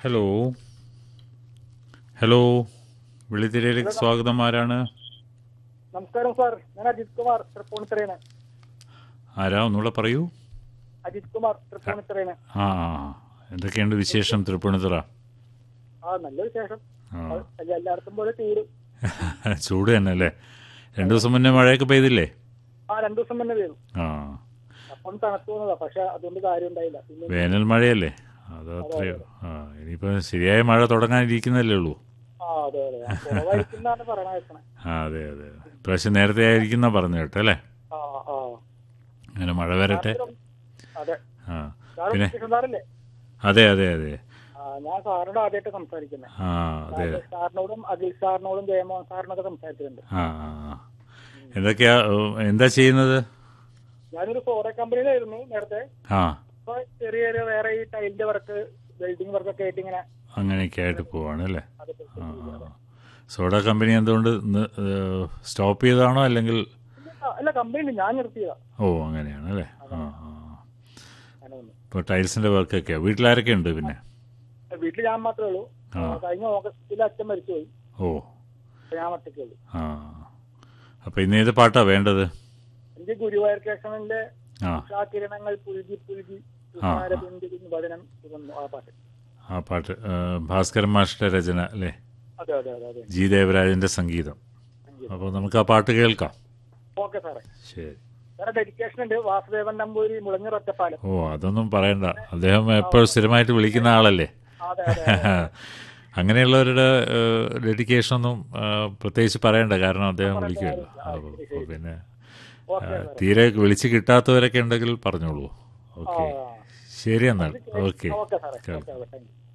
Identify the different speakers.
Speaker 1: Hello hello വിളിത്തിരയിലേക്ക് സ്വാഗതം ആരാണ്
Speaker 2: നമസ്കാരം സാർ ഞാൻ അജിത് കുമാർ തൃപ്പൂണിത്തറയാണ്
Speaker 1: ആരാ ഒന്നുകൂടെ പറയൂ
Speaker 2: അജിത് കുമാർ തൃപ്പൂണിത്തറയാണ്
Speaker 1: ആ ആ ആ. എന്തൊക്കെയുണ്ട് വിശേഷം തൃപ്പൂണിത്തുറ
Speaker 2: ആ നല്ല വിശേഷം
Speaker 1: ആ
Speaker 2: അത് എല്ലായിടത്തും പോലെ ചൂട്
Speaker 1: ചൂട് തന്നെ അല്ലേ രണ്ടു ദിവസം മുന്നേ മഴയൊക്കെ പെയ്തില്ലേ
Speaker 2: ആ രണ്ടു ദിവസം തന്നെ വീണു
Speaker 1: ആ
Speaker 2: അപ്പം തണുത്തു വന്നതാ പക്ഷെ അതുകൊണ്ട് കാര്യം ഉണ്ടായില്ല പിന്നെ
Speaker 1: വേനൽ മഴയല്ലേ അത് അത്രയോ ആ ഇനിയിപ്പോൾ ശരിയായ മഴ തുടങ്ങാനിരിക്കുന്നല്ലേ ഉള്ളൂ
Speaker 2: ആ അതെ അതെ ആ, കുറവായിരിക്കുന്നാണ് പറയണ കേൾക്കണേ
Speaker 1: ആ അതെ അതെ ഇപ്രാവശ്യം നേരത്തെ ആയിരിക്കുന്ന പറഞ്ഞു കേട്ടോ അല്ലേ
Speaker 2: ആ ആ
Speaker 1: അങ്ങനെ മഴ വരട്ടെ
Speaker 2: അതെ
Speaker 1: ആ
Speaker 2: സാർ
Speaker 1: പിന്നെ
Speaker 2: കൃഷ്ണൻ സാറല്ലേ
Speaker 1: അതെ അതെ അതെ
Speaker 2: ആ ഞാൻ സാറിനോട് ആദ്യമായിട്ട് സംസാരിക്കുന്നത്
Speaker 1: ആ അതെ
Speaker 2: സാറിനോടും അഖിൽ സാറിനോടും ജയമോഹൻ സാറിനൊക്കെ സംസാരിച്ചിട്ടുണ്ട്
Speaker 1: ആ ആ ആ. എന്തൊക്കെയാ ഏ, എന്താ ചെയ്യുന്നത്
Speaker 2: ഞാനൊരു ഫോറെ കമ്പനിയിലായിരുന്നു നേരത്തെ
Speaker 1: ആ
Speaker 2: ഇപ്പൊ ചെറിയ ചെറിയ വേറെ ഈ ടൈലിന്റെ വർക്ക് വെൽഡിംഗ് വർക്കൊക്കെ ആയിട്ട് ഇങ്ങനെ
Speaker 1: അങ്ങനെയൊക്കെ ആയിട്ട് പോവാണ് അല്ലേ
Speaker 2: അതൊക്കെ
Speaker 1: ആ ആ സോഡ കമ്പനി എന്തുകൊണ്ട് നി- ഏ, സ്റ്റോപ്പ് ചെയ്തതാണോ അല്ലെങ്കിൽ
Speaker 2: ആ, അല്ല കമ്പനി ഞാൻ നിർത്തിയതാ
Speaker 1: ഓ അങ്ങനെയാണ് അല്ലേ ആ ആ
Speaker 2: അങ്ങനെ വന്നു
Speaker 1: ഇപ്പോൾ ടൈൽസിൻ്റെ വർക്കൊക്കെയാ വീട്ടിലാരൊക്കെ ഉണ്ട് പിന്നെ
Speaker 2: വീട്ടിൽ ഞാൻ മാത്രമേ ഉള്ളൂ
Speaker 1: ആ.
Speaker 2: കഴിഞ്ഞ ഓഗസ്റ്റിൽ അച്ഛൻ മരിച്ചുപോയി
Speaker 1: ഓ
Speaker 2: അപ്പൊ ഞാൻ ഒറ്റയ്ക്കേ ഉള്ളൂ
Speaker 1: ആ അപ്പോൾ ഇന്ന് ഏത് പാട്ടാ വേണ്ടത്
Speaker 2: എനിക്ക് ഗുരുവായൂർ കേശവന്റെ
Speaker 1: ആ
Speaker 2: ഉഷാകിരണങ്ങൾ പുൽകി പുൽകി
Speaker 1: ആ.
Speaker 2: തുഷാരബിന്ദുവിൻ വചനം ഇതൊന്നു ആ പാട്ട്
Speaker 1: ആ പാട്ട് ഏ, ഭാസ്കരൻ മാഷിൻ്റെ രചന അല്ലേ
Speaker 2: അതെ അതെ അതെ അതെ
Speaker 1: ജി ദേവരാജൻ്റെ സംഗീതം അപ്പോൾ നമുക്ക് ആ പാട്ട് കേൾക്കാം
Speaker 2: ഓക്കെ സാറേ
Speaker 1: ശരി
Speaker 2: വേറെ ഡെഡിക്കേഷൻ ഉണ്ട് വാസുദേവൻ നമ്പൂരി മുളഞ്ഞൂർ ഒറ്റപ്പാലം
Speaker 1: ഓ അതൊന്നും പറയണ്ട അദ്ദേഹം എപ്പോഴും സ്ഥിരമായിട്ട് വിളിക്കുന്ന ആളല്ലേ
Speaker 2: അതെ അതെ
Speaker 1: അങ്ങനെയുള്ളവരുടെ ഡെഡിക്കേഷൻ ഒന്നും ആ, പ്രത്യേകിച്ച് പറയണ്ട കാരണം അദ്ദേഹം വിളിക്കുമല്ലോ അപ്പോൾ അപ്പോൾ പിന്നെ ആ,
Speaker 2: ഓക്കെ
Speaker 1: തീരെ വിളിച്ച് കിട്ടാത്തവരൊക്കെ ഉണ്ടെങ്കിൽ പറഞ്ഞോളൂ ഓക്കെ
Speaker 2: ആ.
Speaker 1: ശരി എന്നാൽ ഓക്കെ
Speaker 2: ഓക്കെ സാറേ ഓക്കെ ഓക്കെ താങ്ക് യു